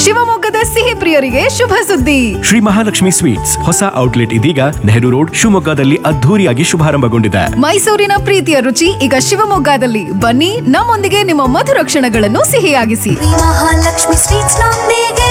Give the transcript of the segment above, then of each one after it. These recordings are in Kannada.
ಶಿವಮೊಗ್ಗದ ಸಿಹಿ ಪ್ರಿಯರಿಗೆ ಶುಭ ಸುದ್ದಿ ಶ್ರೀ ಮಹಾಲಕ್ಷ್ಮಿ ಸ್ವೀಟ್ಸ್ ಹೊಸ ಔಟ್ಲೆಟ್ ಇದೀಗ ನೆಹರು ರೋಡ್ ಶಿವಮೊಗ್ಗದಲ್ಲಿ ಅದ್ಧೂರಿಯಾಗಿ ಶುಭಾರಂಭಗೊಂಡಿದೆ ಮೈಸೂರಿನ ಪ್ರೀತಿಯ ರುಚಿ ಈಗ ಶಿವಮೊಗ್ಗದಲ್ಲಿ ಬನ್ನಿ ನಮ್ಮೊಂದಿಗೆ ನಿಮ್ಮ ಮಧುರ ಕ್ಷಣಗಳನ್ನು ಸಿಹಿಯಾಗಿಸಿ ಮಹಾಲಕ್ಷ್ಮಿ ಸ್ವೀಟ್ಸ್ ನೊಂದಿಗೆ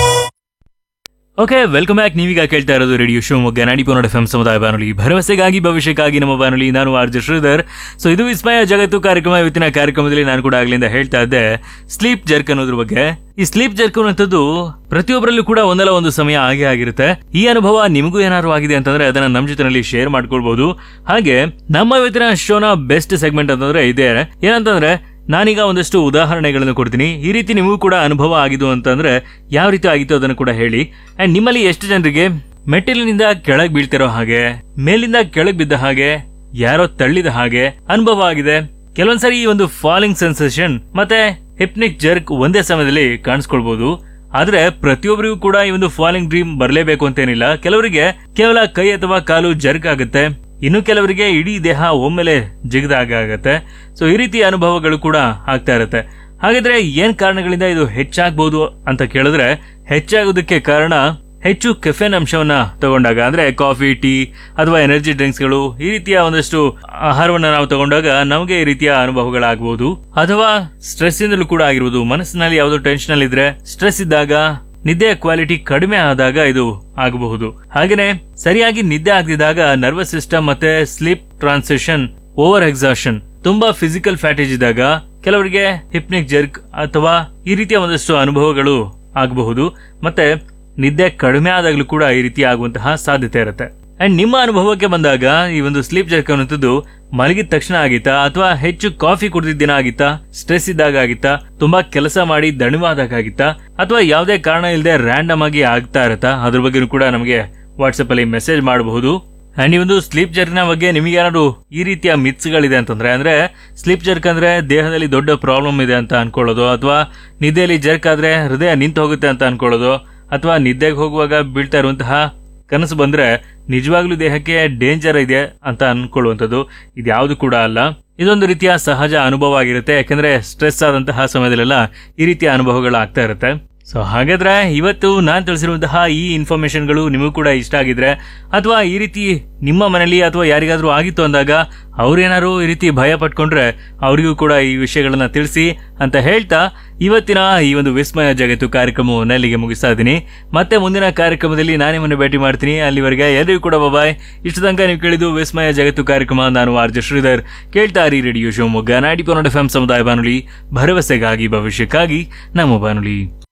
ಓಕೆ ವೆಲ್ಕಮ್ ಬ್ಯಾಕ್ ನೀವೀಗ ಕೇಳ್ತಾ ಇರೋದು ರೇಡಿಯೋ ಶಿವಮೊಗ್ಗ ನಾಡಿ ಪೋನಡ್ ಎಫ್ ಸಮುದಾಯ ಬಾನುಲಿ ಭರವಸೆಗಾಗಿ ಭವಿಷ್ಯಕ್ಕಾಗಿ ನಮ್ಮ ಬಾನುಲಿ ನಾನು ಆರ್ ಜೆ ಶ್ರೀಧರ್ ಸೊ ಇದು ವಿಸ್ಮಯ ಜಗತ್ತು ಕಾರ್ಯಕ್ರಮ ಇವತ್ತಿನ ಕಾರ್ಯಕ್ರಮದಲ್ಲಿ ನಾನು ಕೂಡ ಆಗ್ಲಿಂದ ಹೇಳ್ತಾ ಇದ್ದೆ ಸ್ಲೀಪ್ ಜರ್ಕ್ ಅನ್ನೋದ್ರ ಬಗ್ಗೆ ಈ ಸ್ಲೀಪ್ ಜರ್ಕ್ ಅನ್ನೋಂಥದ್ದು ಪ್ರತಿಯೊಬ್ಬರಲ್ಲೂ ಕೂಡ ಒಂದಲ್ಲ ಒಂದು ಸಮಯ ಆಗೇ ಆಗಿರುತ್ತೆ ಈ ಅನುಭವ ನಿಮಗೂ ಏನಾದ್ರು ಆಗಿದೆ ಅಂತಂದ್ರೆ ಅದನ್ನ ನಮ್ಮ ಜೊತೆನಲ್ಲಿ ಶೇರ್ ಮಾಡ್ಕೊಳ್ಬಹುದು ಹಾಗೆ ನಮ್ಮ ಇವತ್ತಿನ ಶೋನ ಬೆಸ್ಟ್ ಸೆಗ್ಮೆಂಟ್ ಅಂತಂದ್ರೆ ಇದೆ ಏನಂತಂದ್ರೆ ನಾನೀಗ ಒಂದಷ್ಟು ಉದಾಹರಣೆಗಳನ್ನು ಕೊಡ್ತೀನಿ ಈ ರೀತಿ ನಿಮಗೂ ಕೂಡ ಅನುಭವ ಆಗಿದ್ದು ಅಂತಂದ್ರೆ ಯಾವ ರೀತಿ ಆಗಿತ್ತು ಅದನ್ನು ಕೂಡ ಹೇಳಿ ಅಂಡ್ ನಿಮ್ಮಲ್ಲಿ ಎಷ್ಟು ಜನರಿಗೆ ಮೆಟ್ಟಿಲಿನಿಂದ ಕೆಳಗ್ ಬೀಳ್ತಿರೋ ಹಾಗೆ ಮೇಲಿಂದ ಕೆಳಗ್ ಬಿದ್ದ ಹಾಗೆ ಯಾರೋ ತಳ್ಳಿದ ಹಾಗೆ ಅನುಭವ ಆಗಿದೆ ಕೆಲವೊಂದ್ಸರಿ ಈ ಒಂದು ಫಾಲಿಂಗ್ ಸೆನ್ಸೇಷನ್ ಮತ್ತೆ ಹಿಪ್ನಿಕ್ ಜರ್ಕ್ ಒಂದೇ ಸಮಯದಲ್ಲಿ ಕಾಣಿಸ್ಕೊಳ್ಬಹುದು ಆದ್ರೆ ಪ್ರತಿಯೊಬ್ಬರಿಗೂ ಕೂಡ ಈ ಒಂದು ಫಾಲಿಂಗ್ ಡ್ರೀಮ್ ಬರಲೇಬೇಕು ಅಂತೇನಿಲ್ಲ ಕೆಲವರಿಗೆ ಕೇವಲ ಕೈ ಅಥವಾ ಕಾಲು ಜರ್ಕ್ ಆಗುತ್ತೆ ಇನ್ನು ಕೆಲವರಿಗೆ ಇಡೀ ದೇಹ ಒಮ್ಮೆಲೆ ಜಿಗಿದಾಗ ಆಗತ್ತೆ ಸೊ ಈ ರೀತಿಯ ಅನುಭವಗಳು ಕೂಡ ಆಗ್ತಾ ಇರುತ್ತೆ ಹಾಗಾದ್ರೆ ಏನ್ ಕಾರಣಗಳಿಂದ ಇದು ಹೆಚ್ಚಾಗಬಹುದು ಅಂತ ಕೇಳಿದ್ರೆ ಹೆಚ್ಚಾಗೋದಕ್ಕೆ ಕಾರಣ ಹೆಚ್ಚು ಕೆಫೆನ್ ಅಂಶವನ್ನ ತಗೊಂಡಾಗ ಅಂದ್ರೆ ಕಾಫಿ ಟೀ ಅಥವಾ ಎನರ್ಜಿ ಡ್ರಿಂಕ್ಸ್ಗಳು ಈ ರೀತಿಯ ಒಂದಷ್ಟು ಆಹಾರವನ್ನ ನಾವು ತಗೊಂಡಾಗ ನಮಗೆ ಈ ರೀತಿಯ ಅನುಭವಗಳಾಗಬಹುದು ಅಥವಾ ಸ್ಟ್ರೆಸ್ ಇಂದಲೂ ಕೂಡ ಆಗಿರ್ಬೋದು ಮನಸ್ಸಿನಲ್ಲಿ ಯಾವುದೋ ಟೆನ್ಷನ್ ಅಲ್ಲಿ ಇದ್ರೆ ಸ್ಟ್ರೆಸ್ ಇದ್ದಾಗ ನಿದ್ದೆಯ ಕ್ವಾಲಿಟಿ ಕಡಿಮೆ ಆದಾಗ ಇದು ಆಗಬಹುದು ಹಾಗೇನೆ ಸರಿಯಾಗಿ ನಿದ್ದೆ ಆಗದಿದ್ದಾಗ ನರ್ವಸ್ ಸಿಸ್ಟಮ್ ಮತ್ತೆ ಸ್ಲೀಪ್ ಟ್ರಾನ್ಸಿಷನ್ ಓವರ್ ಎಕ್ಸಾಷನ್ ತುಂಬಾ ಫಿಸಿಕಲ್ ಫ್ಯಾಟೇಜ್ ಇದ್ದಾಗ ಕೆಲವರಿಗೆ ಹಿಪ್ನಿಕ್ ಜರ್ಕ್ ಅಥವಾ ಈ ರೀತಿಯ ಒಂದಷ್ಟು ಅನುಭವಗಳು ಆಗಬಹುದು ಮತ್ತೆ ನಿದ್ದೆ ಕಡಿಮೆ ಆದಾಗಲೂ ಕೂಡ ಈ ರೀತಿ ಆಗುವಂತಹ ಸಾಧ್ಯತೆ ಇರುತ್ತೆ ಅಂಡ್ ನಿಮ್ಮ ಅನುಭವಕ್ಕೆ ಬಂದಾಗ ಈ ಒಂದು ಸ್ಲೀಪ್ ಜರ್ಕ್ ಅನ್ನುವಂಥದ್ದು ಮಲಗಿದ ತಕ್ಷಣ ಆಗಿತ್ತಾ ಅಥವಾ ಹೆಚ್ಚು ಕಾಫಿ ಕುಡಿದಿದ್ದ ದಿನ ಆಗಿತ್ತಾ ಸ್ಟ್ರೆಸ್ ಇದ್ದಾಗ ಆಗಿತ್ತಾ ತುಂಬಾ ಕೆಲಸ ಮಾಡಿ ದಣಿವಾದಾಗ ಆಗಿತ್ತಾ ಅಥವಾ ಯಾವುದೇ ಕಾರಣ ಇಲ್ಲದೆ ರ್ಯಾಂಡಮ್ ಆಗಿ ಆಗ್ತಾ ಇರತ್ತಾ ಅದ್ರ ಬಗ್ಗೆನೂ ಕೂಡ ನಮಗೆ ವಾಟ್ಸಪ್ ಅಲ್ಲಿ ಮೆಸೇಜ್ ಮಾಡಬಹುದು ಅಂಡ್ ಈ ಒಂದು ಸ್ಲೀಪ್ ಜರ್ಕ್ನ ಬಗ್ಗೆ ನಿಮಗೆ ಏನಾದ್ರು ಈ ರೀತಿಯ ಮಿತ್ಸ್ಗಳಿದೆ ಅಂತಂದ್ರೆ ಅಂದ್ರೆ ಸ್ಲೀಪ್ ಜರ್ಕ್ ಅಂದ್ರೆ ದೇಹದಲ್ಲಿ ದೊಡ್ಡ ಪ್ರಾಬ್ಲಮ್ ಇದೆ ಅಂತ ಅನ್ಕೊಳ್ಳೋದು ಅಥವಾ ನಿದ್ದೆಯಲ್ಲಿ ಜರ್ಕ್ ಆದ್ರೆ ಹೃದಯ ನಿಂತು ಹೋಗುತ್ತೆ ಅಂತ ಅನ್ಕೊಳ್ಳೋದು ಅಥವಾ ನಿದ್ದೆಗೆ ಹೋಗುವಾಗ ಬೀಳ್ತಾ ಇರುವಂತಹ ಕನಸು ಬಂದ್ರೆ ನಿಜವಾಗ್ಲೂ ದೇಹಕ್ಕೆ ಡೇಂಜರ್ ಇದೆ ಅಂತ ಅನ್ಕೊಳ್ಳುವಂಥದ್ದು ಇದ್ಯಾವುದು ಕೂಡ ಅಲ್ಲ ಇದೊಂದು ರೀತಿಯ ಸಹಜ ಅನುಭವ ಆಗಿರುತ್ತೆ ಯಾಕಂದ್ರೆ ಸ್ಟ್ರೆಸ್ ಆದಂತಹ ಸಮಯದಲ್ಲೆಲ್ಲ ಈ ರೀತಿಯ ಅನುಭವಗಳು ಆಗ್ತಾ ಇರುತ್ತೆ ಸೊ ಹಾಗಾದ್ರೆ ಇವತ್ತು ನಾನು ತಿಳಿಸಿರುವಂತಹ ಈ ಇನ್ಫಾರ್ಮೇಶನ್ಗಳು ನಿಮಗೂ ಕೂಡ ಇಷ್ಟ ಆಗಿದ್ರೆ ಅಥವಾ ಈ ರೀತಿ ನಿಮ್ಮ ಮನೆಯಲ್ಲಿ ಅಥವಾ ಯಾರಿಗಾದ್ರೂ ಆಗಿತ್ತು ಅಂದಾಗ ಅವ್ರೇನಾದ್ರು ಈ ರೀತಿ ಭಯ ಪಟ್ಕೊಂಡ್ರೆ ಅವರಿಗೂ ಕೂಡ ಈ ವಿಷಯಗಳನ್ನ ತಿಳಿಸಿ ಅಂತ ಹೇಳ್ತಾ ಇವತ್ತಿನ ಈ ಒಂದು ವಿಸ್ಮಯ ಜಗತ್ತು ಕಾರ್ಯಕ್ರಮವನ್ನು ಅಲ್ಲಿಗೆ ಮುಗಿಸ್ತಾ ಇದ್ದೀನಿ ಮತ್ತೆ ಮುಂದಿನ ಕಾರ್ಯಕ್ರಮದಲ್ಲಿ ನಾನು ನಿಮ್ಮನ್ನು ಭೇಟಿ ಮಾಡ್ತೀನಿ ಅಲ್ಲಿವರೆಗೆ ಎಲ್ಲರಿಗೂ ಕೂಡ ಬಾಯ್ ಇಷ್ಟು ತನಕ ನೀವು ಕೇಳಿದ್ದು ವಿಸ್ಮಯ ಜಗತ್ತು ಕಾರ್ಯಕ್ರಮ ನಾನು ಆರ್ ಜೆ ಶ್ರೀಧರ್ ಕೇಳ್ತಾ ಇರಿ ರೇಡಿಯೋ ಶಿವಮೊಗ್ಗ ನಾಡಿ ಪೊನ್ನಡ ಎಫ್ ಸಮುದಾಯ ಬಾನುಲಿ ಭರವಸೆಗಾಗಿ ಭವಿಷ್ಯಕ್ಕಾಗಿ ನಮ್ಮ ಬಾನುಲಿ